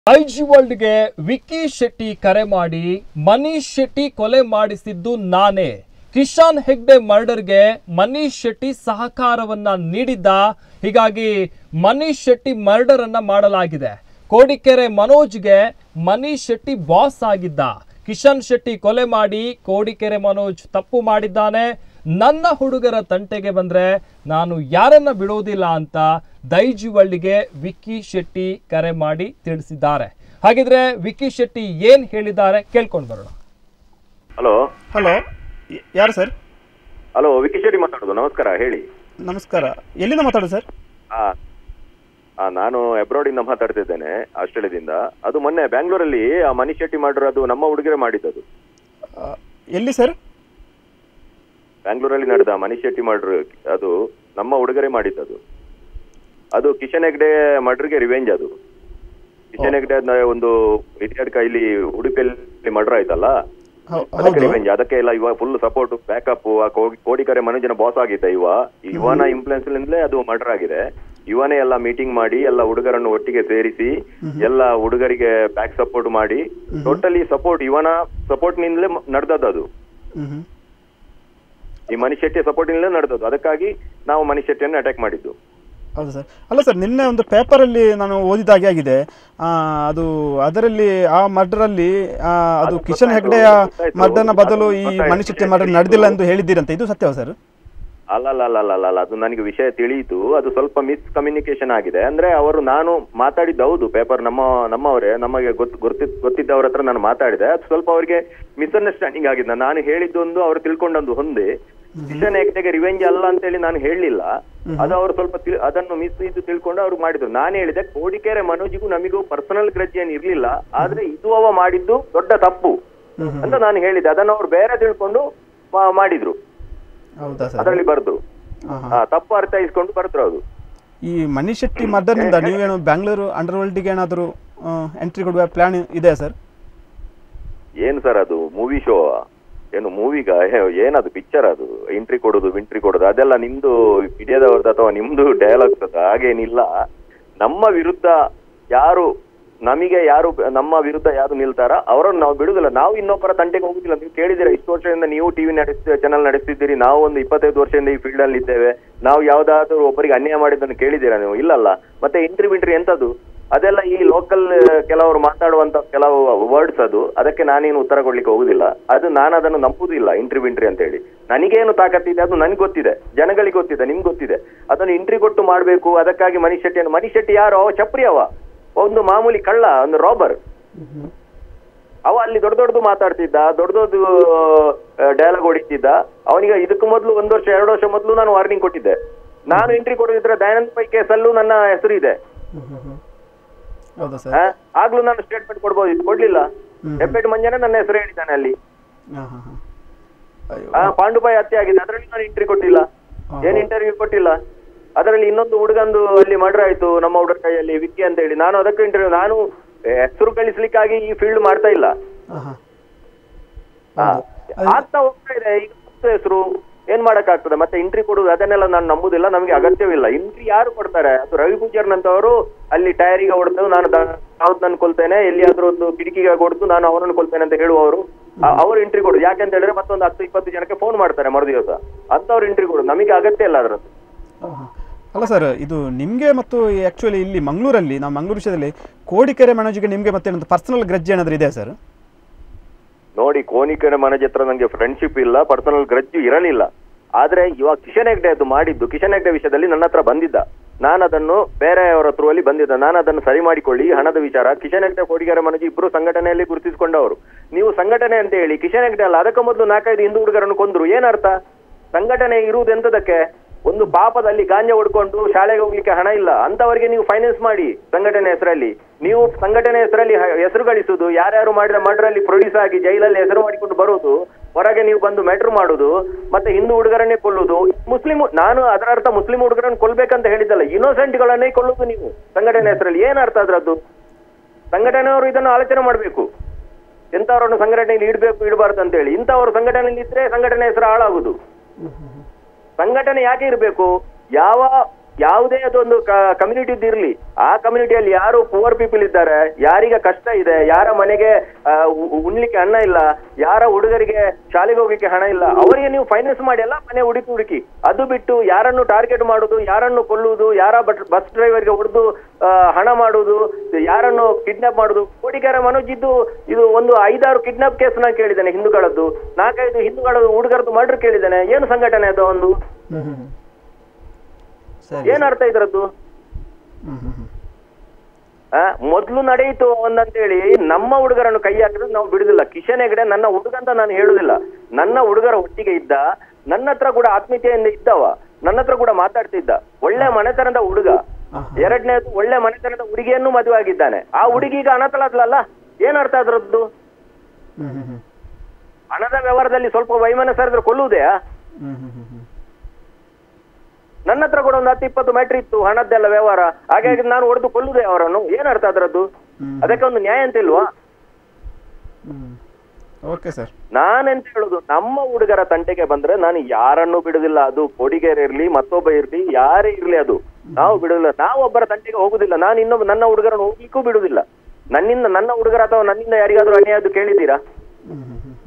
IG ವರ್ಲ್ಡ್ಗೆ Vicky Shetty ಕರೆ ಮಾಡಿ ಮನೀಶ್ ಶೆಟ್ಟಿ ಕೊಲೆ ಮಾಡಿಸಿದ್ದು ನಾನೇ ಕಿಶಾನ್ ಹೆಗ್ಡೆ ಮರ್ಡರ್ಗೆ ಮನೀಶ್ ಶೆಟ್ಟಿ ಸಹಕಾರವನ್ನ ನೀಡಿದ್ದ ಹೀಗಾಗಿ ಮನೀಶ್ ಶೆಟ್ಟಿ ಮರ್ಡರ್ ಅನ್ನ ಮಾಡಲಾಗಿದೆ ಕೋಡಿಕೆರೆ ಮನೋಜ್ಗೆ ಮನೀಶ್ ಶೆಟ್ಟಿ ಬಾಸ್ ಆಗಿದ್ದ ಕಿಶನ್ ಶೆಟ್ಟಿ ಕೊಲೆ ಮಾಡಿ ಕೋಡಿಕೆರೆ ಮನೋಜ್ ತಪ್ಪು ಮಾಡಿದ್ದಾನೆ ನನ್ನ ಹುಡುಗರ ತಂಟೆಗೆ ಬಂದ್ರೆ ನಾನು ಯಾರನ್ನ ಬಿಡೋದಿಲ್ಲ ಅಂತ ದೈಜಿವಳ್ಳಿಗೆ ವಿಕ್ಕಿ ಶೆಟ್ಟಿ ಕರೆ ಮಾಡಿ ತಿಳಿಸಿದ್ದಾರೆ ಹಾಗಿದ್ರೆ ವಿಕ್ಕಿ ಶೆಟ್ಟಿ ಏನ್ ಹೇಳಿದ್ದಾರೆ ಕೇಳ್ಕೊಂಡು ಬರೋಣ ಹಲೋ ಹಲೋ ಯ- ಯಾರು ಸರ್ ಹಲೋ ವಿಕಿ ಶೆಟ್ಟಿ ಮಾತಾಡೋದು ನಮಸ್ಕಾರ ಹೇಳಿ ನಮಸ್ಕಾರ ಎಲ್ಲಿಂದ ಮಾತಾಡೋದು ಸರ್ ಆ, ಆ, ನಾನು ಅಬ್ರಾಡಿಂದ ಮಾತಾಡ್ತಿದ್ದೇನೆ ಆಸ್ಟ್ರೇಲಿಯಾದಿಂದ ಅದು ಮೊನ್ನೆ ಬ್ಯಾಂಗ್ಳೂರಲ್ಲಿ ಆ ಮನೀಶ್ ಶೆಟ್ಟಿ ಮಾಡಿರೋದು ನಮ್ಮ ಹುಡುಗರೇ ಮಾಡಿದ್ದದು ಆ, ಎಲ್ಲಿ ಸರ್ ಬ್ಯಾಂಗ್ಳೂರಲ್ಲಿ ನಡೆದ ಮನೀಶ್ ಶೆಟ್ಟಿ ಮರ್ಡರ್ ಅದು ನಮ್ಮ ಹುಡುಗರೇ ಮಾಡಿದ್ದದು ಅದು ಕಿಶನ್ ಹೆಗ್ಡೆ ಮರ್ಡರ್ಗೆ ರಿವೆಂಜ್ ಅದು ಕಿಶನ್ ಹೆಗ್ಡೆ ಅದ್ನ ಒಂದು ರಿಟೈರ್ಡ್ ಕೈಲಿ ಉಡುಪಿಯಲ್ಲಿ ಮರ್ಡರ್ ಆಯ್ತಲ್ಲ ಹೌ- ಅದಕ್ಕೆ ಹೌದು ರಿವೆಂಜ್ ಅದಕ್ಕೆ ಎಲ್ಲ ಇವ ಫುಲ್ ಸಪೋರ್ಟ್ ಬ್ಯಾಕಪ್ ಕೋಡಿಕರೆ ಮನುಜನ ಬಾಸ್ ಆಗಿದ್ದ ಇವ ಇವನ ಇನ್ಫ್ಲುಯೆನ್ಸ್ ಲಿಂದಲೇ ಅದು ಮರ್ಡರ್ ಆಗಿದೆ ಇವನೇ ಎಲ್ಲ ಮೀಟಿಂಗ್ ಮಾಡಿ ಎಲ್ಲ ಹುಡುಗರನ್ನು ಒಟ್ಟಿಗೆ ಸೇರಿಸಿ ಎಲ್ಲ ಹುಡುಗರಿಗೆ ಬ್ಯಾಕ್ ಸಪೋರ್ಟ್ ಮಾಡಿ ಟೋಟಲಿ ಸಪೋರ್ಟ್ ಇವನ ಸಪೋರ್ಟ್ ನಿಂದಲೇ ನಡೆದದ್ದು ಅದು ಹ್ಮ್ ಹ್ಮ್. ಈ ಮನೀಶ್ ಶೆಟ್ಟಿ ಸಪೋರ್ಟ್ ನಿಂದಲೇ ನಡೆದದ್ದು ಅದಕ್ಕಾಗಿ ನಾವು ಮನೀಶ್ ಶೆಟ್ಟಿಯನ್ನು ಅಟ್ಯಾಕ್ ಮಾಡಿದ್ದು ಹೌದು ಸರ್ ಅಲ್ಲ ಸರ್ ನಿನ್ನೆ ಒಂದು ಪೇಪರಲ್ಲಿ ನಾನು ಓದಿದಾಗೆ ಆಗಿದೆ ಆ, ಅದು ಅದರಲ್ಲಿ ಆ ಮರ್ಡರಲ್ಲಿ ಅದು ಅದು ಕಿಶನ್ ಗೊತ್ತಾಯ್ತು, ಹೆಗ್ಡೆಯ ಗೊತ್ತಾಯ್ತು. ಮರ್ಡರ್ನ ಬದಲು ಈ ಗೊತ್ತಾಯ್ತು. ಮನುಷ್ಯಕ್ಕೆ ಮರ್ಡರ್ ನಡೆದಿಲ್ಲ ಎಂದು ಹೇಳಿದ್ದೀರಂತೆ ಇದು ಸತ್ಯವ ಸರ್ ಅಲ್ಲ ಅಲ್ಲ ಅಲ್ಲ ಅಲ್ಲ ಅಲ್ಲ ಅದು ನನಗೆ ವಿಷಯ ತಿಳಿಯಿತು ಅದು ಸ್ವಲ್ಪ ಮಿಸ್ ಕಮ್ಯುನಿಕೇಶನ್ ಆಗಿದೆ ಅಂದ್ರೆ ಅವರು ನಾನು ಮಾತಾಡಿದ್ದು ಹೌದು ಪೇಪರ್ ನಮ್ಮ ನಮ್ಮವರೇ ನಮಗೆ ಗೊತ್ತು ಗೊತ್ತಿ ಗೊತ್ತಿದ್ದವ್ರ ಹತ್ರ ನಾನು ಮಾತಾಡಿದೆ ಅದು ಸ್ವಲ್ಪ ಅವರಿಗೆ ಮಿಸ್ಅಂಡರ್ಸ್ಟ್ಯಾಂಡಿಂಗ್ ಆಗಿದೆ ನಾನು ಹೇಳಿದ್ದೊಂದು ಅವ್ರು ತಿಳ್ಕೊಂಡೊಂದು ಒಂದೇ ಕಿಶನ್ ಹೆಗ್ಡೆಗೆ ರಿವೆಂಜ್ ಅಲ್ಲ ಅಂತೇಳಿ ನಾನು ಹೇಳಲಿಲ್ಲ ಅದು ಅವರು ಸ್ವಲ್ಪ ತಿಳ್- ಅದನ್ನು ಮಿಸ್ ಇದು ತಿಳ್ಕೊಂಡು ಅವ್ರು ಮಾಡಿದ್ರು ನಾನು ಹೇಳಿದೆ ಕೋಡಿಕೆರೆ ಮನೋಜಿಗೂ ನಮಿಗೂ ಪರ್ಸನಲ್ ಗ್ರಜ್ ಏನ್ ಇರ್ಲಿಲ್ಲ ಆದ್ರೆ ಇದು ಅವ ಮಾಡಿದ್ದು ದೊಡ್ಡ ತಪ್ಪು ಅಂತ ನಾನು ಹೇಳಿದೆ ಅದನ್ನು ಅವ್ರು ಬೇರೆ ತಿಳ್ಕೊಂಡು ಮಾ- ಮಾಡಿದ್ರು ಹೌದಾ ಸರ್ ಅದರಲ್ಲಿ ಬರ್ದು ಹಾಂ ಹಾಂ ಹಾ, ತಪ್ಪು ಅರ್ಥೈಸ್ಕೊಂಡು ಬರ್ದ್ರು ಅದು ಈ ಮನೀಶ್ ಶೆಟ್ಟಿ ಮರ್ಡರ್ನಿಂದ ನೀವೇನು ಬ್ಯಾಂಗ್ಳೂರು ಅಂಡರ್ ವರ್ಲ್ಡ್ಗೆ ಏನಾದರೂ ಎಂಟ್ರಿ ಕೊಡುವ ಪ್ಲಾನ್ ಇದೆಯಾ ಸರ್ ಏನು ಸರ್ ಅದು ಮೂವಿ ಶೋ ಏನು ಮೂವಿಗ ಏನದು ಪಿಕ್ಚರ್ ಅದು ಎಂಟ್ರಿ ಕೊಡೋದು ವಿಂಟ್ರಿ ಕೊಡೋದು ಅದೆಲ್ಲ ನಿಮ್ದು ಹಿಡಿಯದವ್ರದ್ದು ಅಥವಾ ನಿಮ್ದು ಡೈಲಾಗ್ಸ್ ಅದು ಹಾಗೇನಿಲ್ಲ ನಮ್ಮ ವಿರುದ್ಧ ಯಾರು ನಮಗೆ ಯಾರು ನಮ್ಮ ವಿರುದ್ಧ ಯಾರು ನಿಲ್ತಾರ ಅವರನ್ನು ನಾವು ಬಿಡುದಿಲ್ಲ ನಾವು ಇನ್ನೊಬ್ಬರ ತಂಟೆಗೆ ಹೋಗುದಿಲ್ಲ ನೀವು ಕೇಳಿದಿರ ಇಷ್ಟು ವರ್ಷದಿಂದ ನೀವು ಟಿವಿ ನಡೆಸ್ತಿ ಚಾನಲ್ ನಡೆಸ್ತಿದ್ದೀರಿ ನಾವು ಒಂದು ಇಪ್ಪತ್ತೈದು ವರ್ಷದಿಂದ ಈ ಫೀಲ್ಡ್ ಅಲ್ಲಿ ಇದ್ದೇವೆ ನಾವು ಯಾವ್ದಾದ್ರು ಒಬ್ಬರಿಗೆ ಅನ್ಯಾಯ ಮಾಡಿದ್ದನ್ನು ಕೇಳಿದ್ದೀರಾ ನೀವು ಇಲ್ಲಲ್ಲ ಮತ್ತೆ ಎಂಟ್ರಿ ಬಿಂಟ್ರಿ ಎಂತದು ಅದೆಲ್ಲ ಈ ಲೋಕಲ್ ಕೆಲವರು ಮಾತಾಡುವಂತ ಕೆಲವು ವರ್ಡ್ಸ್ ಅದು ಅದಕ್ಕೆ ನಾನೇನು ಉತ್ತರ ಕೊಡ್ಲಿಕ್ಕೆ ಹೋಗುದಿಲ್ಲ ಅದು ನಾನು ಅದನ್ನು ನಂಬುದಿಲ್ಲ ಇಂಟ್ರಿ ವಿಂಟ್ರಿ ಅಂತ ಹೇಳಿ ನನಗೇನು ತಾಕತ್ತಿದೆ ಅದು ನನಗೆ ಗೊತ್ತಿದೆ ಜನಗಳಿಗೆ ಗೊತ್ತಿದೆ ನಿಮ್ಗೆ ಗೊತ್ತಿದೆ ಅದನ್ನು ಇಂಟ್ರಿ ಕೊಟ್ಟು ಮಾಡಬೇಕು ಅದಕ್ಕಾಗಿ ಮನೀಶ್ ಶೆಟ್ಟಿಯನ್ನು ಮನೀಶ್ ಶೆಟ್ಟಿ ಯಾರು ಅವ ಚಪ್ರಿ ಅವ ಒಂದು ಮಾಮೂಲಿ ಕಳ್ಳ ಒಂದು ರಾಬರ್ ಅವ ಅಲ್ಲಿ ದೊಡ್ಡ ದೊಡ್ಡದು ಮಾತಾಡ್ತಿದ್ದ ದೊಡ್ಡ ದೊಡ್ಡ ಡೈಲಾಗ್ ಹೊಡಿತಿದ್ದ ಅವನಿಗೆ ಇದಕ್ಕೂ ಮೊದಲು ಒಂದು ವರ್ಷ ಎರಡು ವರ್ಷ ಮೊದಲು ನಾನು ವಾರ್ನಿಂಗ್ ಕೊಟ್ಟಿದ್ದೆ ನಾನು ಎಂಟ್ರಿ ಕೊಡೋದಿದ್ರೆ ದಯಾನಂದ ಪೈ ಕೇಸಲ್ಲೂ ನನ್ನ ಹೆಸರು ಇದೆ ಹೌದಾ ಸರ್ ಆ? ಆಗ್ಲೂ ನಾನು ಸ್ಟೇಟ್ಮೆಂಟ್ ಕೊಡ್ಬೋದಿತ್ತು ಕೊಡ್ಲಿಲ್ಲ ಹೆಬ್ಬೆಟ್ ಮಂಜನ ನನ್ನ ಹೆಸರು ಹೇಳಿದ್ದಾನೆ ಅಲ್ಲಿ ಹಾಂ ಹಾಂ ಹಾಂ ಅಯ್ಯೋ ಆ ಪಾಂಡುಬಾಯಿ ಹತ್ಯೆ ಆಗಿದೆ ಅದರಲ್ಲಿ ನಾನು ಇಂಟರ್ವ್ಯೂ ಕೊಟ್ಟಿಲ್ಲ ಏನ್ ಇಂಟರ್ವ್ಯೂ ಕೊಟ್ಟಿಲ್ಲ ಅದರಲ್ಲಿ ಇನ್ನೊಂದು ಹುಡುಗಂದು ಅಲ್ಲಿ ಮರ್ಡರ್ ಆಯ್ತು ನಮ್ಮ ಹುಡುಗ ಕೈಯಲ್ಲಿ ವಿಕ್ಕಿ ಅಂತ ಹೇಳಿ ನಾನು ಅದಕ್ಕೆ ಇಂಟರ್ವ್ಯೂ ನಾನು ಹೆಸರು ಗಳಿಸ್ಲಿಕ್ಕಾಗಿ ಈ ಫೀಲ್ಡ್ ಮಾಡ್ತಾ ಇಲ್ಲ ಹಾಂ ಹಾಂ ಆ, ಆಗ್ತಾ ಹೋಗ್ತಾ ಇದೆ ಈಗ ಹೆಸರು ಏನ್ ಮಾಡಕ್ಕಾಗ್ತದೆ ಮತ್ತೆ ಇಂಟ್ರಿ ಕೊಡುದು ಅದನ್ನೆಲ್ಲ ನಾನು ನಂಬುದಿಲ್ಲ ನಮಗೆ ಅಗತ್ಯವಿಲ್ಲ ಇಂಟ್ರಿ ಯಾರು ಕೊಡ್ತಾರೆ ಅದು ರವಿ ಪೂಜಾರ್ನಂತವರು ಅಲ್ಲಿ ಟೈರಿಗೆ ಹೊಡೆದು ನಾನು ಯಾವ್ದು ನಾನು ಕೊಲ್ತೇನೆ ಎಲ್ಲಿಯಾದ್ರೂ ಒಂದು ಕಿಟಕಿಗೆ ಹೊಡೆದು ನಾನು ಅವನನ್ನು ಕೊಲ್ತೇನೆ ಅಂತ ಹೇಳುವವರು ಆ- ಅವರು ಇಂಟ್ರಿ ಕೊಡುದು ಯಾಕೆಂತ ಹೇಳಿದ್ರೆ ಮತ್ತೊಂದು ಹತ್ತು ಇಪ್ಪತ್ತು ಜನಕ್ಕೆ ಫೋನ್ ಮಾಡ್ತಾರೆ ಮರುದಿವಸ ಅಂತವ್ರು ಇಂಟ್ರಿ ಕೊಡುದು ನಮಗೆ ಅಗತ್ಯ ಇಲ್ಲ ಅದ್ರದ್ದು ಆಹಾ. ಅಲ್ಲ ಸರ್ ಇದು ನಿಮಗೆ ಮತ್ತು ಆ್ಯಕ್ಚುಲಿ ಇಲ್ಲಿ ಮಂಗಳೂರಲ್ಲಿ ನಾವು ಮಂಗಳೂರು ವಿಷಯದಲ್ಲಿ ಕೋಡಿಕೆರೆ ಮನೋಜಿಗೆ ನಿಮಗೆ ಮತ್ತೆ ಒಂದು ಪರ್ಸನಲ್ ಗ್ರಜ್ ಏನಾದರೂ ಇದೆ ಸರ್ ನೋಡಿ ಕೋನಿಕರ ಮನಜ್ ಹತ್ರ ನಂಗೆ ಫ್ರೆಂಡ್ಶಿಪ್ ಇಲ್ಲ ಪರ್ಸನಲ್ ಗ್ರಜ್ಜು ಇರಲಿಲ್ಲ ಆದ್ರೆ ಇವಾಗ ಕಿಶನ್ ಹೆಗ್ಡೆ ಅದು ಮಾಡಿದ್ದು ಕಿಶನ್ ಹೆಗ್ಡೆ ವಿಷಯದಲ್ಲಿ ನನ್ನ ಹತ್ರ ಬಂದಿದ್ದ ನಾನು ಅದನ್ನು ಬೇರೆಯವರ ಥ್ರೂ ಅಲ್ಲಿ ಬಂದಿದ್ದ ನಾನು ಅದನ್ನು ಸರಿ ಮಾಡಿಕೊಳ್ಳಿ ಹಣದ ವಿಚಾರ ಕಿಶನ್ ಹೆಗ್ಡೆ ಕೋಡಿಗೆರೆ ಮನಜಿ ಇಬ್ರು ಸಂಘಟನೆಯಲ್ಲಿ ಗುರುತಿಸಿಕೊಂಡವರು ನೀವು ಸಂಘಟನೆ ಅಂತ ಹೇಳಿ ಕಿಶನ್ ಹೆಗ್ಡೆ ಅಲ್ಲ ಅದಕ್ಕೆ ಮೊದಲು ನಾಲ್ಕೈದು ಹಿಂದೂ ಹುಡುಗರನ್ನು ಕೊಂದ್ರು ಏನರ್ಥ ಸಂಘಟನೆ ಇರುವುದು ಎಂತದಕ್ಕೆ ಒಂದು ಪಾಪದಲ್ಲಿ ಗಾಂಜಾ ಹೊಡ್ಕೊಂಡು ಶಾಲೆಗೆ ಹೋಗ್ಲಿಕ್ಕೆ ಹಣ ಇಲ್ಲ ಅಂತವರಿಗೆ ನೀವು ಫೈನಾನ್ಸ್ ಮಾಡಿ ಸಂಘಟನೆ ಹೆಸರಲ್ಲಿ ನೀವು ಸಂಘಟನೆ ಹೆಸರಲ್ಲಿ ಹ- ಹೆಸರು ಗಳಿಸುದು ಯಾರ್ಯಾರು ಮಾಡಿದ ಮರ್ಡರ್ ಅಲ್ಲಿ ಪ್ರೊಡ್ಯೂಸ್ ಆಗಿ ಜೈಲಲ್ಲಿ ಹೆಸರು ಮಾಡಿಕೊಂಡು ಬರುವುದು ಹೊರಗೆ ನೀವು ಬಂದು ಮೆಟ್ರ್ ಮಾಡುದು ಮತ್ತೆ ಹಿಂದೂ ಹುಡುಗರನ್ನೇ ಕೊಲ್ಲುದು ಮುಸ್ಲಿಂ ನಾನು ಅದರ ಅರ್ಥ ಮುಸ್ಲಿಂ ಹುಡುಗರನ್ನು ಕೊಲ್ಬೇಕಂತ ಹೇಳಿದ್ದಲ್ಲ ಇನ್ನೋಸೆಂಟ್ ಗಳನ್ನೇ ಕೊಲ್ಲುದು ನೀವು ಸಂಘಟನೆ ಹೆಸರಲ್ಲಿ ಏನ್ ಅರ್ಥ ಅದ್ರದ್ದು ಸಂಘಟನೆಯವರು ಇದನ್ನು ಆಲೋಚನೆ ಮಾಡಬೇಕು ಎಂತವರನ್ನು ಸಂಘಟನೆಯಲ್ಲಿ ಇಡಬೇಕು ಇಡಬಾರ್ದು ಅಂತ ಹೇಳಿ ಇಂಥವರು ಸಂಘಟನೆಯಲ್ಲಿ ಇದ್ರೆ ಸಂಘಟನೆ ಹೆಸರು ಹಾಳಾಗುದು ಸಂಘಟನೆ ಯಾಕೆ ಇರಬೇಕು ಯಾವ ಯಾವುದೇ ಅದೊಂದು ಕಮ್ಯುನಿಟಿ ಇರ್ಲಿ ಆ ಕಮ್ಯುನಿಟಿಯಲ್ಲಿ ಯಾರು ಪುವರ್ ಪೀಪಲ್ ಇದ್ದಾರೆ ಯಾರಿಗೆ ಕಷ್ಟ ಇದೆ ಯಾರ ಮನೆಗೆ ಆ, ಉ- ಉಣ್ಲಿಕ್ಕೆ ಅನ್ನ ಇಲ್ಲ ಯಾರ ಹುಡುಗರಿಗೆ ಶಾಲೆಗೆ ಹೋಗ್ಲಿಕ್ಕೆ ಹಣ ಇಲ್ಲ ಅವರಿಗೆ ನೀವು ಫೈನಾನ್ಸ್ ಮಾಡಿ ಎಲ್ಲ ಮನೆ ಹುಡುಕಿ ಹುಡುಕಿ ಅದು ಬಿಟ್ಟು ಯಾರನ್ನು ಟಾರ್ಗೆಟ್ ಮಾಡುದು ಯಾರನ್ನು ಕೊಲ್ಲುವುದು ಯಾರ ಬಸ್ ಡ್ರೈವರ್ಗೆ ಹೊಡೆದು ಹಣ ಮಾಡುವುದು ಯಾರನ್ನು ಕಿಡ್ನಾಪ್ ಮಾಡುದು ಕೋಡಿಗೆರೆ ಮನೋಜ್ ಇದ್ದು ಇದು ಒಂದು ಐದಾರು ಕಿಡ್ನಾಪ್ ಕೇಸ್ ನಾ ಕೇಳಿದ್ದೇನೆ ಹಿಂದೂಗಳದ್ದು ನಾಲ್ಕೈದು ಹಿಂದೂಗಳ ಹುಡುಗರದ್ದು ಮರ್ಡರ್ ಕೇಳಿದ್ದೇನೆ ಏನು ಸಂಘಟನೆ ಅದು ಒಂದು ಹ್ಮ್ ಹ್ಮ್ ಹ್ಮ್. ಸರಿ ಏನ್ ಅರ್ಥ ಇದ್ರದ್ದು ಹ್ಮ್ ಹ್ಮ್ ಹ್ಮ್. ಆ, ಮೊದ್ಲು ನಡೆಯಿತು ಒಂದಂತೇಳಿ ನಮ್ಮ ಹುಡುಗರನ್ನು ಕೈ ಹಾಕಿದ್ರೆ ನಾವು ಬಿಡುದಿಲ್ಲ ಕಿಶನ್ ಹೆಗಡೆ ನನ್ನ ಹುಡುಗ ಅಂತ ನಾನು ಹೇಳುದಿಲ್ಲ ನನ್ನ ಹುಡುಗರ ಒಟ್ಟಿಗೆ ಇದ್ದ ನನ್ನ ಹತ್ರ ಕೂಡ ಆತ್ಮೀಯತೆಯಿಂದ ಇದ್ದವ ನನ್ನ ಹತ್ರ ಕೂಡ ಮಾತಾಡ್ತಿದ್ದ ಒಳ್ಳೆ ಮನೆತನದ ಹುಡುಗ ಎರಡನೇದು ಒಳ್ಳೆ ಮನೆತನದ ಹುಡುಗಿಯನ್ನು ಮದುವೆ ಆಗಿದ್ದಾನೆ ಆ ಹುಡುಗಿ ಈಗ ಅನಾಥಳಾದ್ಲಲ್ಲ ಏನ್ ಅರ್ಥ ಅದ್ರದ್ದು ಹ್ಮ್ ಹ್ಮ್ ಹ್ಮ್. ಹಣದ ವ್ಯವಹಾರದಲ್ಲಿ ಸ್ವಲ್ಪ ವೈಮನಸ್ಸರಿದ್ರೆ ಕೊಲ್ಲುವುದೆಯಾ ಹ್ಮ್ ಹ್ಮ್ ಹ್ಮ್ ಹ್ಮ್. ನನ್ನ ಹತ್ರ ಕೂಡ ಒಂದು ಹತ್ತು ಇಪ್ಪತ್ತು ಮ್ಯಾಟ್ರ್ ಇತ್ತು ಹಣದ್ದೆಲ್ಲ ವ್ಯವಹಾರ ಹಾಗಾಗಿ ನಾನು ಹೊಡೆದು ಕೊಲ್ಲುದೇ ಅವರನ್ನು ಏನ್ ಅರ್ಥ ಅದ್ರದ್ದು ಹ್ಮ್. ಅದಕ್ಕೆ ಒಂದು ನ್ಯಾಯ ಅಂತ ಇಲ್ವಾ ಹ್ಮ್ ಓಕೆ ಸರ್ ನಾನೆಂತ ಹೇಳುದು ನಮ್ಮ ಹುಡುಗರ ತಂಟೆಗೆ ಬಂದ್ರೆ ನಾನು ಯಾರನ್ನು ಬಿಡುದಿಲ್ಲ ಅದು ಕೊಡಿಗೆರೆ ಇರ್ಲಿ ಮತ್ತೊಬ್ಬ ಇರ್ಲಿ ಯಾರೇ ಇರ್ಲಿ ಅದು ನಾವು ಬಿಡುದಿಲ್ಲ ನಾವು ಒಬ್ಬರ ತಂಟೆಗೆ ಹೋಗುದಿಲ್ಲ ನಾನು ಇನ್ನೊಬ್ಬ ನನ್ನ ಹುಡುಗರನ್ನು ಹೋಗ್ಲಿಕ್ಕೂ ಬಿಡುದಿಲ್ಲ ನನ್ನಿಂದ ನನ್ನ ಹುಡುಗರ ಅಥವಾ ನನ್ನಿಂದ ಯಾರಿಗಾದ್ರೂ ಅನ್ಯಾಯ ಅದು ಕೇಳಿದ್ದೀರಾ ಹ್ಮ್ ಹ್ಮ್ ಹ್ಮ್.